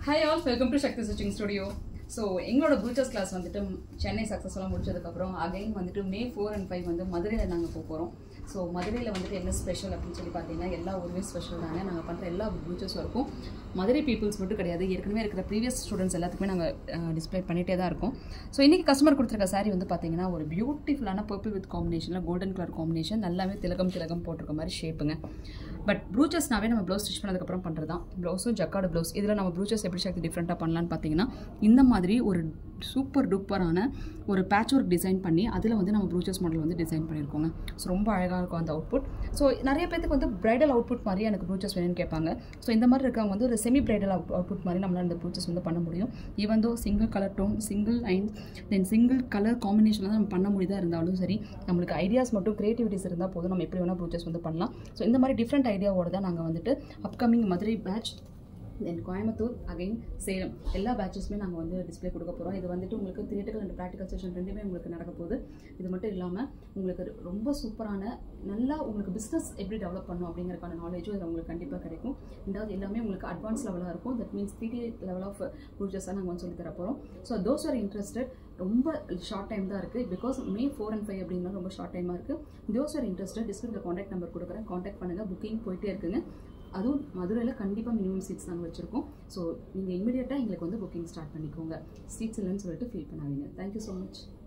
hi all welcome to Sakthi stitching studio so எங்களோட brooches class வந்துட்டு சென்னை சக்ஸஸ்ஃபுல்லாக முடிச்சதுக்கப்புறம் அகைன் வந்துட்டு மே ஃபோர் அண்ட் ஃபைவ் வந்து மதுரையில் நாங்கள் போக போகிறோம் ஸோ மதுரையில் வந்துட்டு என்ன ஸ்பெஷல் அப்படின்னு சொல்லி பார்த்தீங்கன்னா எல்லா ஊருமே ஸ்பெஷல் தானே நாங்கள் பண்ணுற எல்லா ப்ரூச்சர்ஸும் இருக்கும் மதுரை பீப்புள்ஸ் மட்டும் கிடையாது ஏற்கனவே இருக்கிற ப்ரீவியஸ் ஸ்டூடெண்ட்ஸ் எல்லாத்துக்குமே நாங்கள் டிஸ்ப்ளே பண்ணிகிட்டே தான் இருக்கோம் ஸோ இன்றைக்கி கஸ்டமர் கொடுத்துருக்க saree வந்து பார்த்தீங்கன்னா ஒரு பியூட்டிஃபுல்லான பர்பிள் வித் காம்பினேஷனில் கோல்டன் கலர் காம்பினேஷன் நல்லாவே திலகம் திலகம் போட்டிருக்க மாதிரி ஷேப்புங்க பட் ப்ரூச்சர்ஸ்னாவே நம்ம ப்ளவுஸ் ஸ்டிச் பண்ணதுக்கப்புறம் பண்ணுறது தான் ப்ளவுஸும் ஜக்காடு ப்ளவுஸ் இதில் நம்ம ப்ரூச்சர்ஸ் எப்படி சக்தி டிஃப்ரெண்ட்டாக பண்ணலான்னு பார்த்தீங்கன்னா இந்த மாதிரி ஒரு சூப்பர் டூப்பரான ஒரு பேட்ச் ஒர்க் டிசைன் பண்ணி அதில் வந்து நம்ம ப்ரூச்சர்ஸ் மாடல் வந்து டிசைன் பண்ணியிருக்கோங்க ஸோ ரொம்ப அழகாக இருக்கும் அந்த அவுட்புட் ஸோ நிறைய பேத்துக்கு வந்து பிரைடல் அவுட்புட் மாதிரி எனக்கு ப்ரூச்சர்ஸ் வேணும்னு கேட்பாங்க ஸோ இந்த மாதிரி இருக்கவங்க வந்து ஒரு செமி பிரைடல் அவுட் அவுட்புட் மாதிரி நம்மளால் இந்த ப்ரூச்சர்ஸ் வந்து பண்ண முடியும் even though single colour tone single line then single colour காம்பினேஷனில் தான் நம்ம பண்ண முடியுதா இருந்தாலும் சரி நம்மளுக்கு ஐடியாஸ் மட்டும் க்ரியேட்டிவிட்டிஸ் இருந்தால் போதும் நம்ம எப்படி வேணால் ப்ரூச்சர்ஸ் வந்து பண்ணலாம் ஸோ இந்த மாதிரி டிஃப்ரெண்ட் ஐடியாவோட தான் நாங்கள் வந்துட்டு upcoming Madurai batch then Coimbatore again Salem எல்லா பேட்சஸுமே நாங்கள் வந்து டிஸ்ப்ளே கொடுக்க போகிறோம் இது வந்துட்டு உங்களுக்கு தியேட்டிக்கல் அண்ட் ப்ராக்டிக்கல் செஷன் ரெண்டுமே உங்களுக்கு நடக்க போகுது இது மட்டும் இல்லாமல் உங்களுக்கு ரொம்ப சூப்பரான நல்லா உங்களுக்கு பிஸ்னஸ் எப்படி டெவலப் பண்ணும் அப்படிங்கிறதுக்கான நாலேஜும் இது உங்களுக்கு கண்டிப்பாக கிடைக்கும் ரெண்டாவது எல்லாமே உங்களுக்கு அட்வான்ஸ் லெவலாக இருக்கும் தட் மீன்ஸ் பிடி லெவல் ஆஃப் ப்ரூச்சர்ஸாக நாங்கள் வந்து சொல்லி தர போகிறோம் ஸோ தோஸ் ஆர் இன்ட்ரெஸ்டட் ரொம்ப ஷார்ட் டைம் தான் இருக்குது because May four and five அப்படின்னா ரொம்ப ஷார்ட் டைமாக இருக்குது தோஸ் ஆர் இன்ட்ரெஸ்டட் டிஸ்கிரிப்டில் காண்டாக்ட் நம்பர் கொடுக்குறேன் காண்டாக்ட் பண்ணுங்கள் புக்கிங் போயிட்டே இருக்குங்க அதுவும் மதுரையில் கண்டிப்பாக மினிமம் சீட்ஸ் நாங்கள் வச்சுருக்கோம் ஸோ நீங்கள் இமீடியட்டாக எங்களுக்கு வந்து புக்கிங் ஸ்டார்ட் பண்ணிக்கோங்க சீட்ஸ் இல்லைன்னு சொல்லிட்டு ஃபீல் பண்ணாதீங்க தேங்க்யூ ஸோ மச்